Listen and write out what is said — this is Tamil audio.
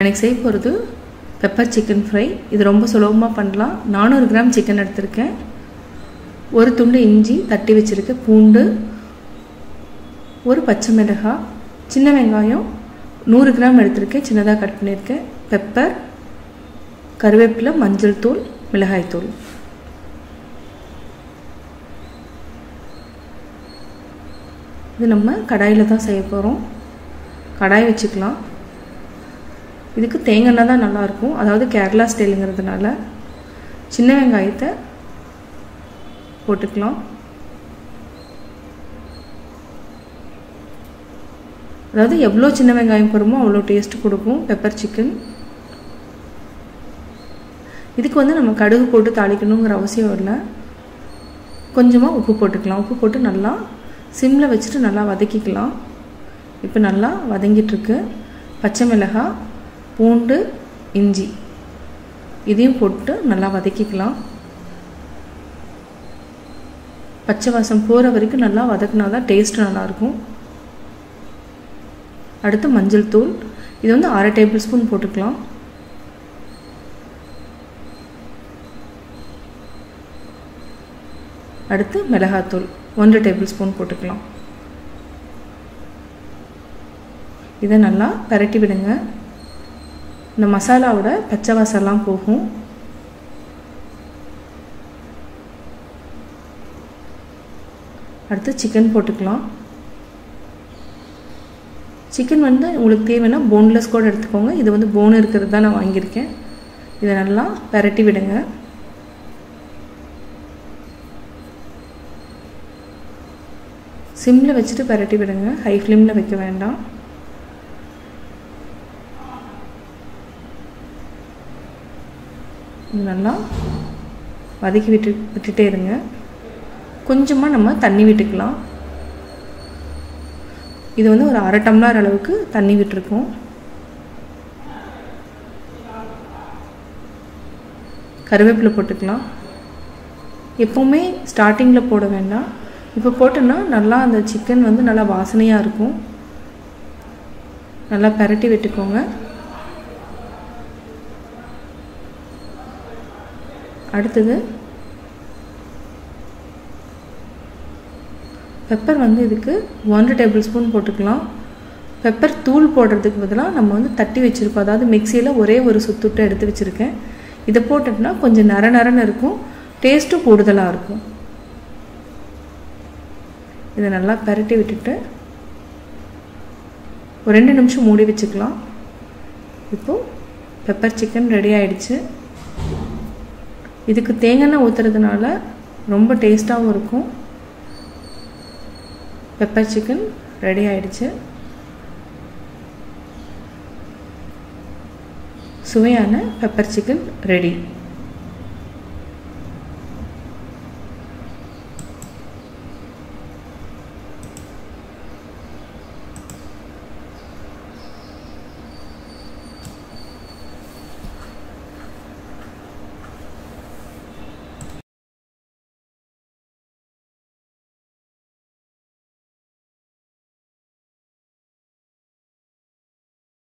எனக்கு செய்ய போகிறது பெப்பர் சிக்கன் ஃப்ரை இது ரொம்ப சுலபமாக பண்ணலாம் நானூறு கிராம் சிக்கன் எடுத்திருக்கேன் ஒரு துண்டு இஞ்சி தட்டி வச்சுருக்கேன் பூண்டு ஒரு பச்சை மிளகாய் சின்ன வெங்காயம் நூறு கிராம் எடுத்திருக்கேன் சின்னதாக கட் பண்ணியிருக்கேன் பெப்பர் கருவேப்பிலை மஞ்சள் தூள் மிளகாய் தூள் இது நம்ம கடாயில் தான் செய்ய போகிறோம் கடாய் வச்சுக்கலாம் இதுக்கு தேங்காய் தான் நல்லாயிருக்கும் அதாவது கேரளா ஸ்டைலுங்கிறதுனால சின்ன வெங்காயத்தை போட்டுக்கலாம் அதாவது எவ்வளோ சின்ன வெங்காயம் போடுமோ அவ்வளோ டேஸ்ட் கொடுக்கும் பெப்பர் சிக்கன் இதுக்கு வந்து நம்ம கடுகு போட்டு தாளிக்கணுங்கிற அவசியம் இல்லை கொஞ்சமாக உப்பு போட்டுக்கலாம் உப்பு போட்டு நல்லா சிம்மில் வச்சுட்டு நல்லா வதக்கிக்கலாம் இப்போ நல்லா வதங்கிட்டுருக்கு பச்சை மிளகாய் பூண்டு இஞ்சி இதையும் போட்டு நல்லா வதக்கிக்கலாம் பச்சை வாசம் போகிற வரைக்கும் நல்லா வதக்கினா தான் டேஸ்ட் நல்லாயிருக்கும் அடுத்து மஞ்சள் தூள் இது வந்து அரை டேபிள் ஸ்பூன் போட்டுக்கலாம் அடுத்து மிளகாத்தூள் ஒன்றரை டேபிள் ஸ்பூன் போட்டுக்கலாம் இதை நல்லா பரட்டி விடுங்க இந்த மசாலாவோட பச்சை வாசம்லாம் போகும் அடுத்து சிக்கன் போட்டுக்கலாம் சிக்கன் வந்து உங்களுக்கு தேவைன்னா போன்லெஸ் கூட எடுத்துக்கோங்க இது வந்து போன் இருக்கிறது தான் நான் வாங்கியிருக்கேன் இதை நல்லா பரட்டி விடுங்க சிம்மில் வச்சுட்டு பரட்டி விடுங்க ஹை ஃப்ளேமில் வைக்க வேண்டாம் இது நல்லா வதக்கி விட்டு விட்டுட்டே இருங்க கொஞ்சமாக நம்ம தண்ணி விட்டுக்கலாம் இது வந்து ஒரு அரை டம்ளர் அளவுக்கு தண்ணி விட்டுருக்கோம் கருவேப்பிலை போட்டுக்கலாம் எப்போவுமே ஸ்டார்டிங்கில் போட வேண்டாம் இப்போ போட்டோன்னா நல்லா அந்த சிக்கன் வந்து நல்லா வாசனையாக இருக்கும் நல்லா பரட்டி விட்டுக்கோங்க அடுத்தது பெப்பர் வந்து இதுக்கு ஒன்றரை டேபிள் ஸ்பூன் போட்டுக்கலாம் பெப்பர் தூள் போடுறதுக்கு பதிலாக நம்ம வந்து தட்டி வச்சுருக்கோம் அதாவது மிக்சியில் ஒரே ஒரு சுத்துட்டு எடுத்து வச்சுருக்கேன் இதை போட்டுட்டோம்னா கொஞ்சம் நர நரன்னு இருக்கும் டேஸ்ட்டும் கூடுதலாக இருக்கும் இதை நல்லா பரட்டி விட்டுட்டு ஒரு ரெண்டு நிமிஷம் மூடி வச்சுக்கலாம் இப்போது பெப்பர் சிக்கன் ரெடி ஆயிடுச்சு இதுக்கு தேங்காய் ஊற்றுறதுனால ரொம்ப டேஸ்ட்டாகவும் இருக்கும் பெப்பர் சிக்கன் ரெடி ஆயிடுச்சு சுவையான பெப்பர் சிக்கன் ரெடி